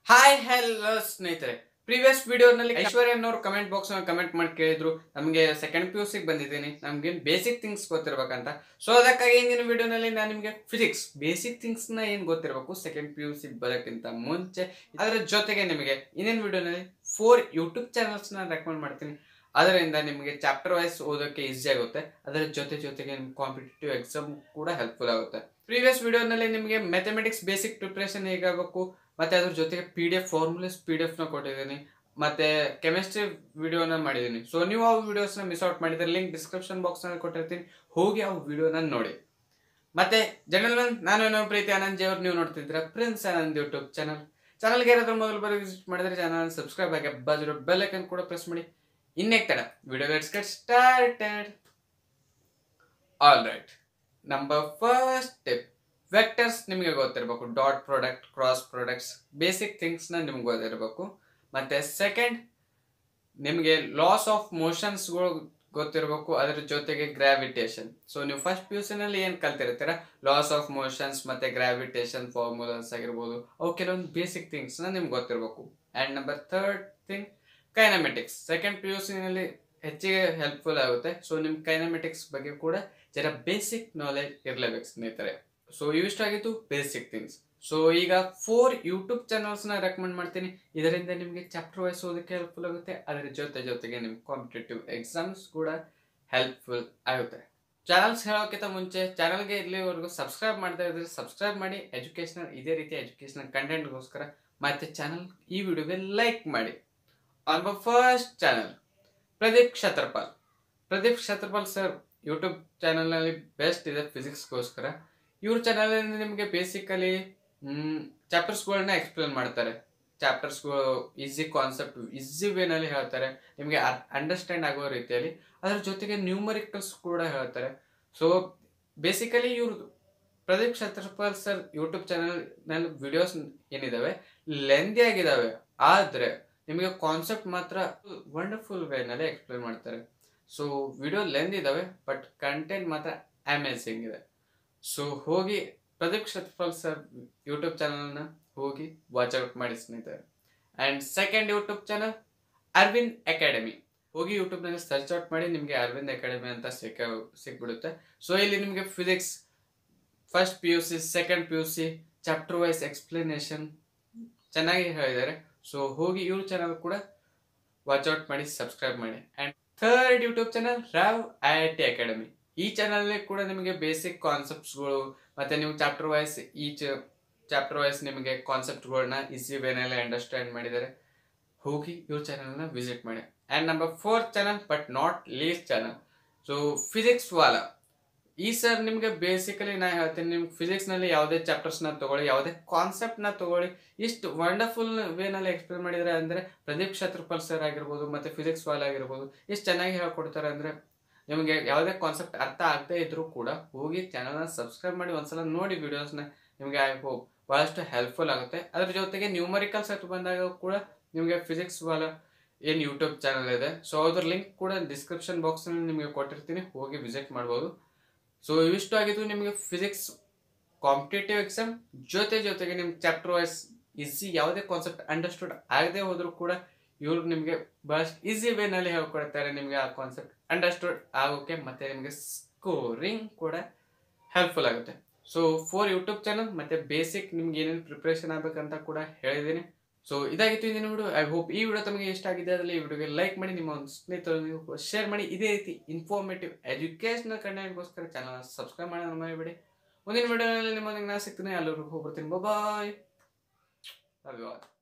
hi hello ಸ್ನೇಹಿತರೆ previous ವಿಡಿಯೋನಲ್ಲಿ ಐಶ್ವರ್ಯ ಅನ್ನೋರು ಕಮೆಂಟ್ ಬಾಕ್ಸ್ ಕಮೆಂಟ್ ಮಾಡಿ ಕೇಳಿದ್ರು ನಮಗೆ ಸೆಕೆಂಡ್ ಪಿ ಯು ಸಿಗೆ ಬಂದಿದ್ದೀನಿ ನಮ್ಗೆ ಬೇಸಿಕ್ ಥಿಂಗ್ಸ್ ಗೊತ್ತಿರ್ಬೇಕಂತ ಸೊ ಅದಕ್ಕಾಗಿ ಇಂದಿನ ವಿಡಿಯೋನಲ್ಲಿ ನಾನು ನಿಮಗೆ ಫಿಸಿಕ್ಸ್ ಬೇಸಿಕ್ ಥಿಂಗ್ಸ್ ನ ಏನ್ ಗೊತ್ತಿರಬೇಕು ಸೆಕೆಂಡ್ ಪಿ ಯು ಸಿ ಬರೋಕ್ಕಿಂತ ಮುಂಚೆ ಅದರ ಜೊತೆಗೆ ನಿಮಗೆ ಇಂದಿನ ವಿಡಿಯೋನಲ್ಲಿ ಫೋರ್ ಯೂಟ್ಯೂಬ್ ಚಾನಲ್ಸ್ ನ ರೆಕಮೆಂಡ್ ಮಾಡ್ತೀನಿ ಅದರಿಂದ ನಿಮಗೆ ಚಾಪ್ಟರ್ ವೈಸ್ ಓದೋಕೆ ಈಸಿ ಆಗುತ್ತೆ ಅದರ ಜೊತೆ ಜೊತೆಗೆ ನಿಮ್ಗೆ ಕಾಂಪಿಟೇಟಿವ್ ಎಕ್ಸಾಮ್ ಕೂಡ ಹೆಲ್ಪ್ಫುಲ್ ಆಗುತ್ತೆ ಪ್ರೀವಿಯಸ್ ವಿಡಿಯೋನಲ್ಲಿ ನಿಮಗೆ ಮ್ಯಾಥಮೆಟಿಕ್ಸ್ ಬೇಸಿಕ್ ಪ್ರಿಪ್ರೇಷನ್ ಹೇಗಾಗಬೇಕು ಮತ್ತೆ ಅದ್ರ ಜೊತೆಗೆ P D F formulas P D F ನ ಕೊಟ್ಟಿದ್ದೀನಿ ಮತ್ತೆ ಕೆಮಿಸ್ಟ್ರಿ ವಿಡಿಯೋನ ಮಾಡಿದ್ದೀನಿ ಸೊ ನೀವು ಆ ವಿಡಿಯೋಸ್ ನ ಮಿಸ್ ಔಟ್ ಮಾಡಿದ್ರೆ ಲಿಂಕ್ ಡಿಸ್ಕ್ರಿಪ್ಷನ್ ಬಾಕ್ಸ್ ನಲ್ಲಿ ಕೊಟ್ಟಿರ್ತೀನಿ ಹೋಗಿ ಆ ವಿಡಿಯೋನ ನೋಡಿ ಮತ್ತೆ ಜನರಲ್ ನಾನು ಏನೋ ಪ್ರೀತಿ ಆನಂದ್ ಅವ್ರು ನೀವು ನೋಡ್ತಿದ್ರ ಪ್ರಿನ್ಸ್ ಆನಂದ್ ಯೂಟ್ಯೂಬ್ ಚಾನಲ್ ಚಾನಲ್ಗೆ ಏನಾದ್ರೂ ಮೊದಲು ಬರೋ ವಿಸಿಟ್ ಮಾಡಿದ್ರೆ ಚಾನಲ್ ಸಬ್ಸ್ಕ್ರೈಬ್ ಆಗಿ ಬಾಜಿರೋ ಬೆಲ್ ಐಕನ್ ಕೂಡ ಪ್ರೆಸ್ ಮಾಡಿ ಇನ್ನೇಕ್ ತಡ video let's get started all right number first tip vectors ನಿಮಗೆ ಗೊತ್ತಿರಬೇಕು dot product cross products basic ಥಿಂಗ್ಸ್ನ ನಿಮ್ಗೆ ಗೊತ್ತಿರಬೇಕು ಮತ್ತೆ ಸೆಕೆಂಡ್ ನಿಮಗೆ ಲಾಸ್ ಆಫ್ ಮೋಷನ್ಸ್ಗಳು ಗೊತ್ತಿರಬೇಕು ಅದ್ರ ಜೊತೆಗೆ ಗ್ರಾವಿಟೇಷನ್ ಸೊ ನೀವು ಫಸ್ಟ್ ಪಿ ಯು ಸಿನಲ್ಲಿ ಏನು ಕಲ್ತಿರ್ತೀರ ಲಾಸ್ ಆಫ್ ಮೋಷನ್ಸ್ ಮತ್ತೆ ಗ್ರಾವಿಟೇಷನ್ ಫಾರ್ಮುಲಾಸ್ ಆಗಿರ್ಬೋದು ಅವು ಕೆಲವೊಂದು ಬೇಸಿಕ್ ಥಿಂಗ್ಸ್ನ ನಿಮ್ಗೆ ಗೊತ್ತಿರಬೇಕು and number third thing kinematics second P U ಸಿನಲ್ಲಿ ಹೆಚ್ಚಿಗೆ ಹೆಲ್ಪ್ಫುಲ್ ಆಗುತ್ತೆ ಸೊ ನಿಮ್ಮ ಕೈನಮೆಟಿಕ್ಸ್ ಬಗ್ಗೆ ಕೂಡ ಜರ ಬೇಸಿಕ್ ನಾಲೆಜ್ ಇರಲೇಬೇಕು ಸ್ನೇಹಿತರೆ ಸೊ ಇವಿಷ್ಟಾಗಿತ್ತು ಬೇಸಿಕ್ ಥಿಂಗ್ಸ್ ಸೊ ಈಗ ಫೋರ್ ಯೂಟ್ಯೂಬ್ ಚಾನಲ್ಸ್ನ ರೆಕಮೆಂಡ್ ಮಾಡ್ತೀನಿ ಇದರಿಂದ ನಿಮಗೆ ಚಾಪ್ಟರ್ ವೈಸ್ ಓದಕ್ಕೆ ಹೆಲ್ಪ್ಫುಲ್ ಆಗುತ್ತೆ ಅದರ ಜೊತೆ ಜೊತೆಗೆ ನಿಮ್ಗೆ ಕಾಂಪಿಟೇಟಿವ್ ಎಕ್ಸಾಮ್ಸ್ ಕೂಡ ಹೆಲ್ಪ್ಫುಲ್ ಆಗುತ್ತೆ ಚಾನಲ್ಸ್ ಹೇಳೋಕ್ಕಿಂತ ಮುಂಚೆ ಚಾನಲ್ಗೆ ಇಲ್ಲಿವರೆಗೂ ಸಬ್ಸ್ಕ್ರೈಬ್ ಮಾಡ್ತಾ ಇದ್ರೆ ಸಬ್ಸ್ಕ್ರೈಬ್ ಮಾಡಿ ಎಜುಕೇಶನಲ್ ಇದೇ ರೀತಿ ಎಜುಕೇಶನಲ್ ಕಂಟೆಂಟ್ಗೋಸ್ಕರ ಮತ್ತೆ ಚಾನಲ್ ಈ ವಿಡಿಯೋಗೆ ಲೈಕ್ ಮಾಡಿ on first channel Pradeep Kshatrapal Pradeep Kshatrapal sir YouTube ಚಾನಲ್ನಲ್ಲಿ ಬೆಸ್ಟ್ ಇದೆ ಫಿಸಿಕ್ಸ್ಗೋಸ್ಕರ ಇವ್ರ ಚಾನಲಲ್ಲಿ ನಿಮಗೆ ಬೇಸಿಕಲಿ ಚಾಪ್ಟರ್ಸ್ಗಳನ್ನ ಎಕ್ಸ್ಪ್ಲೇನ್ ಮಾಡ್ತಾರೆ ಚಾಪ್ಟರ್ಸ್ಗಳು ಈಸಿ ಕಾನ್ಸೆಪ್ಟ್ ಈಸಿ ವೇನಲ್ಲಿ ಹೇಳ್ತಾರೆ ನಿಮಗೆ ಅಂಡರ್ಸ್ಟ್ಯಾಂಡ್ ಆಗೋ ರೀತಿಯಲ್ಲಿ ಅದ್ರ ಜೊತೆಗೆ ನ್ಯೂಮರಿಕಲ್ಸ್ ಕೂಡ ಹೇಳ್ತಾರೆ ಸೊ ಬೇಸಿಕಲಿ ಇವ್ರದ್ದು ಪ್ರದೀಪ್ ಕ್ಷತ್ರಪಾಲ್ ಸರ್ ಯೂಟ್ಯೂಬ್ ಚಾನಲ್ನಲ್ಲಿ ವಿಡಿಯೋಸ್ ಏನಿದಾವೆ ಲೆಂದಿ ಆಗಿದಾವೆ ಆದರೆ ನಿಮಗೆ ಕಾನ್ಸೆಪ್ಟ್ ಮಾತ್ರ ವಂಡರ್ಫುಲ್ ವೇನಲ್ಲಿ ಎಕ್ಸ್ಪ್ಲೇನ್ ಮಾಡ್ತಾರೆ ಸೊ ವಿಡಿಯೋ ಲೆಂದ್ ಇದಾವೆ ಬಟ್ ಕಂಟೆಂಟ್ ಮಾತ್ರ ಅಮೇಸಿಂಗ್ ಇದೆ ಸೊ ಹೋಗಿ ಪ್ರದೀಪ್ ಕ್ಷತ್ರಪಾಲ್ ಸರ್ ಯೂಟ್ಯೂಬ್ ಚಾನಲ್ನ ಹೋಗಿ ವಾಚ್ ಔಟ್ ಮಾಡಿ ಸ್ನೇಹಿತರೆ and second YouTube channel Arvind academy ಹೋಗಿ ಯೂಟ್ಯೂಬ್ನಲ್ಲಿ ಸರ್ಚ್ ಔಟ್ ಮಾಡಿ ನಿಮಗೆ ಅರವಿಂದ್ ಅಕಾಡೆಮಿ ಅಂತ ಸಿಕ್ಕ ಸಿಕ್ಬಿಡುತ್ತೆ ಸೊ ಇಲ್ಲಿ ನಿಮಗೆ physics first P U C second P U C chapter wise explanation ಚೆನ್ನಾಗಿ ಹೇಳಿದ್ದಾರೆ ಸೊ ಹೋಗಿ ಇವ್ರ ಚಾನಲ್ ಕೂಡ ವಾಚ್ ಔಟ್ ಮಾಡಿ ಸಬ್ಸ್ಕ್ರೈಬ್ ಮಾಡಿ and third YouTube channel Rao I I T academy ಈ ಚಾನಲ್ ಕೂಡ ನಿಮಗೆ ಬೇಸಿಕ್ ಕಾನ್ಸೆಪ್ಟ್ಸ್ಗಳು ಮತ್ತೆ ನೀವು chapter wise each chapter wise ನಿಮಗೆ ಕಾನ್ಸೆಪ್ಟ್ಗಳನ್ನ ಈಸಿ ವೇನಲ್ಲಿ ಅಂಡರ್ಸ್ಟ್ಯಾಂಡ್ ಮಾಡಿದ್ದಾರೆ ಹೋಗಿ ಇವ್ರ ಚಾನಲ್ನ ವಿಸಿಟ್ ಮಾಡಿ and number fourth channel but not least channel so physics Wallah ಈ ಸರ್ ನಿಮಗೆ ಬೇಸಿಕಲಿ ನಾ ಹೇಳ್ತೀನಿ ನಿಮ್ಗೆ ಫಿಸಿಕ್ಸ್ನಲ್ಲಿ ಯಾವುದೇ ಚಾಪ್ಟರ್ಸ್ನ ತಗೊಳ್ಳಿ ಯಾವುದೇ ಕಾನ್ಸೆಪ್ಟ್ನ ತಗೊಳ್ಳಿ ಇಷ್ಟು ವಂಡರ್ಫುಲ್ ವೇನಲ್ಲಿ ಎಕ್ಸ್ಪ್ಲೇನ್ ಮಾಡಿದರೆ ಅಂದರೆ ಪ್ರದೀಪ್ ಕ್ಷತ್ರಪಾಲ್ ಸರ್ ಆಗಿರ್ಬೋದು ಮತ್ತು ಫಿಸಿಕ್ಸ್ ವಾಲ್ ಆಗಿರ್ಬೋದು ಇಷ್ಟು ಚೆನ್ನಾಗಿ ಹೇಳ್ಕೊಡ್ತಾರೆ ಅಂದರೆ ನಿಮಗೆ ಯಾವುದೇ ಕಾನ್ಸೆಪ್ಟ್ ಅರ್ಥ ಆಗದೆ ಇದ್ರೂ ಕೂಡ ಹೋಗಿ ಚಾನಲ್ನ ಸಬ್ಸ್ಕ್ರೈಬ್ ಮಾಡಿ ಒಂದ್ಸಲ ನೋಡಿ ವಿಡಿಯೋಸ್ನ ನಿಮಗೆ ಐ ಹೋಪ್ ಭಾಳಷ್ಟು ಹೆಲ್ಪ್ಫುಲ್ ಆಗುತ್ತೆ ಅದ್ರ ಜೊತೆಗೆ ನ್ಯೂಮರಿಕಲ್ಸ್ ಅಂತ ಬಂದಾಗ ಕೂಡ ನಿಮಗೆ ಫಿಸಿಕ್ಸ್ ವಾಲ ಏನು ಯೂಟ್ಯೂಬ್ ಚಾನಲ್ ಇದೆ ಸೊ ಅದ್ರ ಲಿಂಕ್ ಕೂಡ ಡಿಸ್ಕ್ರಿಪ್ಷನ್ ಬಾಕ್ಸ್ನಲ್ಲಿ ನಿಮಗೆ ಕೊಟ್ಟಿರ್ತೀನಿ ಹೋಗಿ ವಿಸಿಟ್ ಮಾಡ್ಬೋದು ಸೊ ಇವಿಷ್ಟು ಆಗಿದ್ದು ನಿಮಗೆ ಫಿಸಿಕ್ಸ್ ಕಾಂಪಿಟೇಟಿವ್ ಎಕ್ಸಾಮ್ ಜೊತೆ ಜೊತೆಗೆ ನಿಮ್ಮ ಚಾಪ್ಟರ್ ವೈಸ್ ಈಸಿ ಯಾವುದೇ ಕಾನ್ಸೆಪ್ಟ್ ಅಂಡರ್ಸ್ಟುಡ್ ಆಗದೆ ಹೋದರೂ ಕೂಡ ಇವ್ರು ನಿಮಗೆ ಬಹಳಷ್ಟು ಈಸಿ ವೇನಲ್ಲಿ ಹೇಳ್ಕೊಡ್ತಾರೆ ನಿಮಗೆ ಆ ಕಾನ್ಸೆಪ್ಟ್ ಅಂಡರ್ಸ್ಟುಡ್ ಆಗೋಕೆ ಮತ್ತೆ ನಿಮಗೆ ಸ್ಕೋರಿಂಗ್ ಕೂಡ ಹೆಲ್ಪ್ಫುಲ್ ಆಗುತ್ತೆ ಸೊ ಫೋರ್ ಯೂಟ್ಯೂಬ್ ಚಾನಲ್ ಮತ್ತೆ ಬೇಸಿಕ್ ನಿಮ್ಗೆ ಏನೇನು ಪ್ರಿಪ್ರೇಷನ್ ಆಗ್ಬೇಕಂತ ಕೂಡ ಹೇಳಿದ್ದೀನಿ ಸೊ ಇದಾಗಿತ್ತು ಇಂದಿನ ವಿಡಿಯೋ ಐ ಹೋಪ್ ಈ ವಿಡಿಯೋ ತಮಗೆ ಇಷ್ಟ ಆಗಿದೆ ಅದರಲ್ಲಿ ಈ ವಿಡಿಯೋಗೆ ಲೈಕ್ ಮಾಡಿ ನಿಮ್ಮ ಒಂದು ಸ್ನೇಹಿತರು ಶೇರ್ ಮಾಡಿ ಇದೇ ರೀತಿ ಇನ್ಫಾರ್ಮೇಟಿವ್ ಎಜುಕೇಶನಲ್ ಕಂಟೆಂಟ್ಗೋಸ್ಕರ ಚಾನಲ್ ಸಬ್ಸ್ಕ್ರೈಬ್ ಮಾಡೋಣ ಮರಿಬೇಡಿ ಮುಂದಿನ ವಿಡಿಯೋನಲ್ಲಿ ನಿಮ್ಮೊಂದಿಗೆ ನಾ ಸಿಗ್ತೀನಿ ಎಲ್ಲರಿಗೂ ಹೋಗ್ಬರ್ತೀನಿ ಬಾಯ್ ಧನ್ಯವಾದ